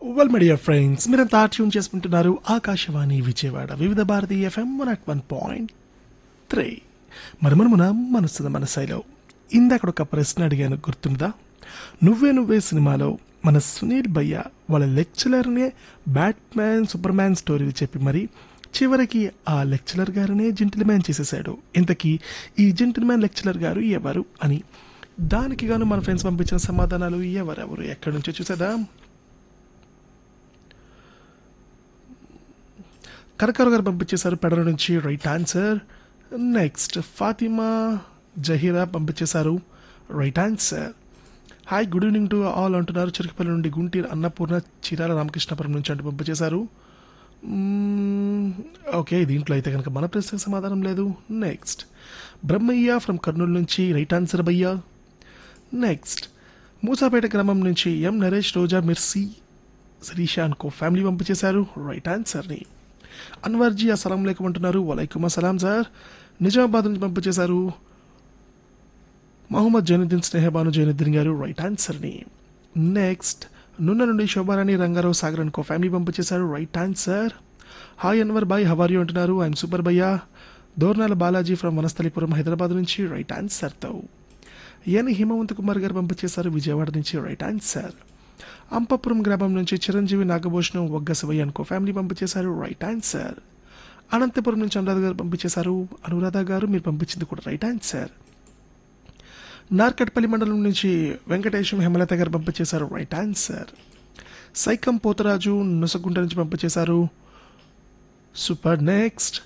Well media friends మీరంతా tune చేసుకుంటున్నారు Akashvani Vijayawada Vividh Bharati FM one at one point three మరి మనమున మనసున మనసైలో ఇందాక ఒక ప్రశ్న అడిగాను గుర్తుందా నువ్వే నువ్వే సినిమాలో మన సునీల్ భయ్య వాళ్ళ లెక్చరర్నే బ్యాట్మ్యాన్ సూపర్ మ్యాన్ స్టోరీలు చెప్పి మరి చివరికి ఆ లెక్చరర్ గారినే జెంటిల్మ్యాన్ చేసేసాడు ఇంతకీ ఈ జెంటిల్మ్యాన్ లెక్చరర్ గారు ఎవరు అని దానికి గాను మన ఫ్రెండ్స్ పంపించిన సమాధానాలు ఎవరెవరు ఎక్కడి నుంచో చూసేదా కరకర గారు పంపించేశారు పెడల నుంచి right answer next Fatima Zaheera పంపించేశారు right answer hi good evening to all అంటున్నారు చిరుకపల్లి నుండి గుంటూరు అన్నపూర్ణ చీరాల రామకృష్ణపురం నుంచి అంటూ పంపించేశారు మ్మ్, ఓకే దీంట్లో అయితే కనుక మన ప్రశ్నకు సమాధానం లేదు నెక్స్ట్ బ్రహ్మయ్య ఫ్రమ్ కర్నూలు నుంచి రైట్ ఆన్సర్ భయ్యా నెక్స్ట్ మూసాపేట గ్రామం నుంచి ఎం నరేష్ రోజా మిర్సి శిరీష అనుకో ఫ్యామిలీ పంపించేశారు రైట్ ఆన్సర్ని అన్వర్జీ అస్సలం లేకం అంటున్నారు వలైకుమ్ అస్సలాం సార్ నిజామాబాద్ నుంచి పంపించేశారు మహమ్మద్ జైనుద్దీన్ స్నేహబాను జైనుద్దీన్ గారు రైట్ ఆన్సర్ని నెక్స్ట్ నున్న నుండి శోభారాణి రంగారావు సాగర్ అనుకో ఫ్యామిలీ పంపించేశారు right answer hi Anwar bhai how are you అంటున్నారు ఐఎమ్ సూపర్ భయ్యా దోర్నాల బాలాజీ ఫ్రమ్ వనస్థలిపురం హైదరాబాద్ నుంచి రైట్ ఆన్సర్తో ఎన్ హిమవంత్ కుమార్ గారు పంపించేశారు విజయవాడ నుంచి రైట్ ఆన్సర్ అంపపురం గ్రామం నుంచి చిరంజీవి నాగభూషణం ఒగ్గ శివయ్య అనుకో ఫ్యామిలీ పంపించేశారు రైట్ ఆన్సర్ అనంతపురం నుంచి అనురాధ గారు పంపించేశారు అనురాధ గారు మీరు పంపించింది కూడా రైట్ ఆన్సర్ నార్కట్పల్లి మండలం నుంచి వెంకటేశం హేమలత గారు పంపించేశారు రైట్ ఆన్సర్ సైకం పోతరాజు నుసగుంట నుంచి పంపించేశారు సూపర్ నెక్స్ట్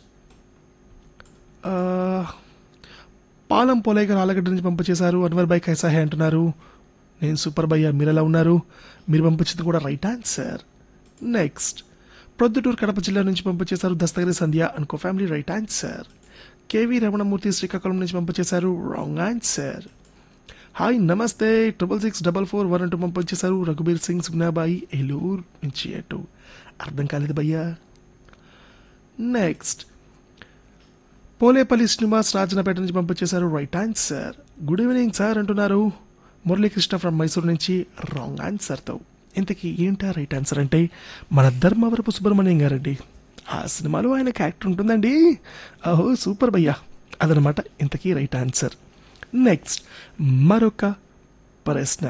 పాలం పోలయ్య గారు ఆలగడ్డ నుంచి పంపించేశారు అన్వర్ బై కైసా హే అంటున్నారు నేను సూపర్ భయ్య మీరు ఎలా ఉన్నారు మీరు పంపించింది కూడా right answer next Proddatur Kadapa జిల్లా నుంచి పంపించేశారు దస్తగిరి సంధ్య అనుకో family right answer KV Ramanamurthy Srikakulam నుంచి పంపించేశారు రాంగ్ ఆన్సర్ హాయ్ నమస్తే triple six double four one అంటూ పంపించేశారు రఘుబీర్ సింగ్ సుగ్నాబాయి ఏలూరు నుంచి అటు అర్థం కాలేదు భయ్యా నెక్స్ట్ పోలేపల్లి శ్రీనివాస్ రాజనపేట నుంచి పంపించేశారు right answer good evening sir అంటున్నారు మురళీకృష్ణ ఫ్రమ్ మైసూర్ నుంచి రాంగ్ ఆన్సర్తో ఇంతకీ ఏంటా రైట్ ఆన్సర్ అంటే మన ధర్మవరపు సుబ్రహ్మణ్యం గారండి ఆ సినిమాలో ఆయన క్యారెక్టర్ ఉంటుందండి అహో సూపర్ భయ్యా అదనమాట ఇంతకీ రైట్ ఆన్సర్ నెక్స్ట్ మరొక ప్రశ్న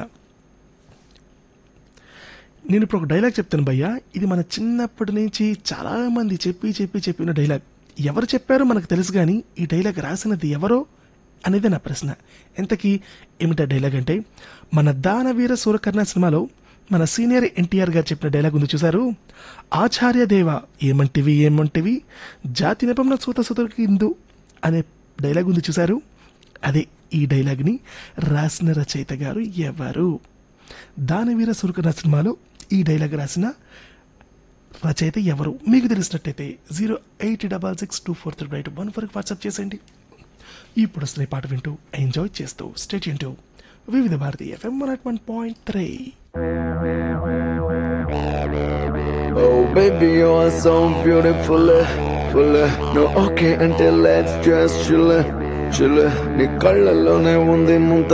నేను ఇప్పుడు ఒక డైలాగ్ చెప్తాను భయ్యా ఇది మన చిన్నప్పటి నుంచి చాలా మంది చెప్పి చెప్పి చెప్పిన డైలాగ్ ఎవరు చెప్పారో మనకు తెలుసు కానీ ఈ డైలాగ్ రాసినది ఎవరో అనేది నా ప్రశ్న ఎంతకీ ఏమిటా డైలాగ్ అంటే మన దానవీర సూరకర్ణ సినిమాలో మన సీనియర్ ఎన్టీఆర్ గారు చెప్పిన డైలాగ్ ఉంది చూసారు ఆచార్య దేవ ఏమంటివి ఏమంటివి జాతి నెపంలో సూత సుతకి ఇందు అనే డైలాగ్ ఉంది చూసారు అదే ఈ డైలాగ్ని రాసిన రచయిత గారు ఎవరు దానవీర సురకర్ణ సినిమాలో ఈ డైలాగ్ రాసిన రచయిత ఎవరు మీకు తెలిసినట్టయితే zero eight double six two four three eight one ఫోర్కి వాట్సాప్ చేసేయండి ఇప్పుడు వస్తున్న ఈ పాట వింటూ ఎంజాయ్ చేస్తూ స్టేట్ వింటూ Vividh Bharati FM one at one point three Oh baby, you are so beautiful, full. No okay until let's just chill, chill. నీ కళ్ళలోనే ఉంది ముంత